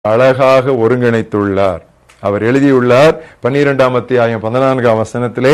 அழகாக ஒருங்கிணைத்துள்ளார் அவர் எழுதியுள்ளார் பன்னிரெண்டாம் அத்தியாயம் பதினான்காம் வசனத்திலே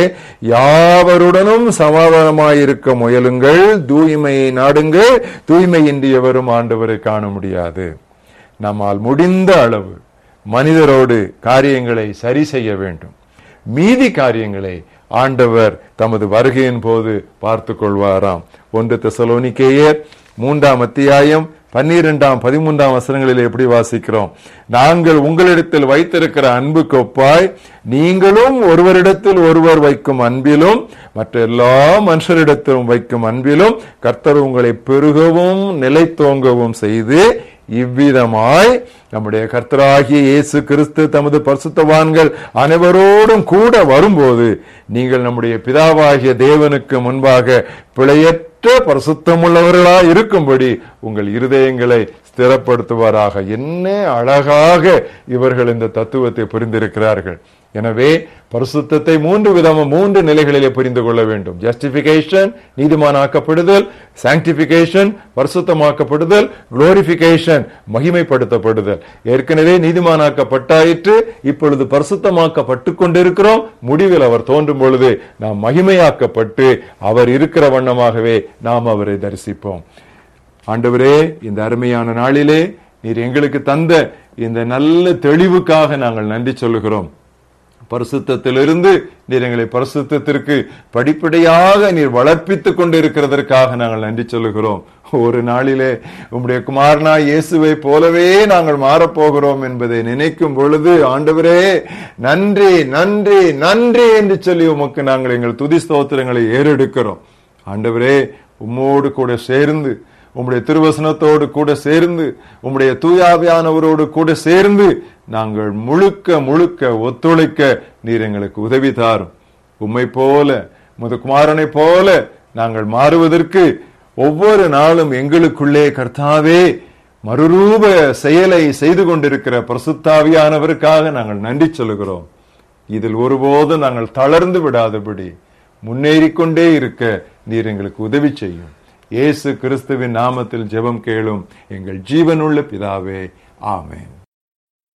யாவருடனும் சமாதானமாயிருக்க முயலுங்கள் தூய்மையை நாடுங்கள் தூய்மையின்றி எவரும் ஆண்டவரை காண முடியாது நம்மால் முடிந்த அளவு மனிதரோடு காரியங்களை சரி செய்ய வேண்டும் மீதி காரியங்களை ஆண்டவர் தமது வருகையின் போது பார்த்து கொள்வாராம் ஒன்று தெசலோனிக்கேயர் மூன்றாம் அத்தியாயம் பன்னிரெண்டாம் பதிமூன்றாம் வசனங்களில் எப்படி வாசிக்கிறோம் நாங்கள் உங்களிடத்தில் வைத்திருக்கிற அன்பு கொப்பாய் நீங்களும் ஒருவரிடத்தில் ஒருவர் வைக்கும் அன்பிலும் மற்ற எல்லா மனுஷரிடத்திலும் வைக்கும் அன்பிலும் கர்த்தர் உங்களை பெருகவும் நிலைத்தோங்கவும் செய்து இவ்விதமாய் நம்முடைய கர்த்தராகிய இயேசு கிறிஸ்து தமது பரிசுத்தவான்கள் அனைவரோடும் கூட வரும்போது நீங்கள் நம்முடைய பிதாவாகிய தேவனுக்கு முன்பாக பிழையற்ற பரிசுத்தமுள்ளவர்களா இருக்கும்படி உங்கள் இருதயங்களை ஸ்திரப்படுத்துவாராக என்ன அழகாக இவர்கள் இந்த தத்துவத்தை புரிந்திருக்கிறார்கள் எனவே பரிசுத்தத்தை மூன்று விதமும் மூன்று நிலைகளிலே புரிந்து கொள்ள வேண்டும் ஜஸ்டிபிகேஷன் நீதிமானாக்கப்படுதல் சாங்டிபிகேஷன் பரிசுத்தமாக்கப்படுதல் குளோரிபிகேஷன் மகிமைப்படுத்தப்படுதல் ஏற்கனவே நீதிமானாக்கப்பட்டாயிற்று இப்பொழுது பரிசுத்தமாக்கப்பட்டு கொண்டிருக்கிறோம் முடிவில் அவர் தோன்றும் பொழுது நாம் மகிமையாக்கப்பட்டு அவர் இருக்கிற வண்ணமாகவே நாம் அவரை தரிசிப்போம் ஆண்டவரே இந்த அருமையான நாளிலே நீர் எங்களுக்கு தந்த இந்த நல்ல தெளிவுக்காக நாங்கள் நன்றி சொல்லுகிறோம் பரிசுத்திலிருந்து நீர் எங்களை பரிசுத்திற்கு படிப்படியாக நீர் வளர்ப்பித்துக் கொண்டிருக்கிறதற்காக நாங்கள் நன்றி சொல்லுகிறோம் ஒரு நாளிலே உம்முடைய குமாரனா இயேசுவை போலவே நாங்கள் மாறப்போகிறோம் என்பதை நினைக்கும் பொழுது ஆண்டவரே நன்றி நன்றி நன்றி என்று சொல்லி உமக்கு நாங்கள் எங்கள் துதி ஸ்தோத்திரங்களை ஏறெடுக்கிறோம் ஆண்டவரே உம்மோடு கூட சேர்ந்து உம்முடைய திருவசனத்தோடு கூட சேர்ந்து உம்முடைய தூயாவியானவரோடு கூட சேர்ந்து நாங்கள் முழுக்க முழுக்க ஒத்துழைக்க நீர் எங்களுக்கு உதவி தாரும் உம்மை போல முதுகுமாரனை போல நாங்கள் மாறுவதற்கு ஒவ்வொரு நாளும் எங்களுக்குள்ளே கர்த்தாவே மறுரூப செயலை செய்து கொண்டிருக்கிற பிரசுத்தாவியானவருக்காக நாங்கள் நன்றி சொல்லுகிறோம் இதில் ஒருபோதும் நாங்கள் தளர்ந்து விடாதபடி முன்னேறிக்கொண்டே இருக்க நீர் எங்களுக்கு உதவி செய்யும் இயேசு கிறிஸ்துவின் நாமத்தில் ஜெபம் கேளும் எங்கள் ஜீவனுள்ள பிதாவே ஆமேன்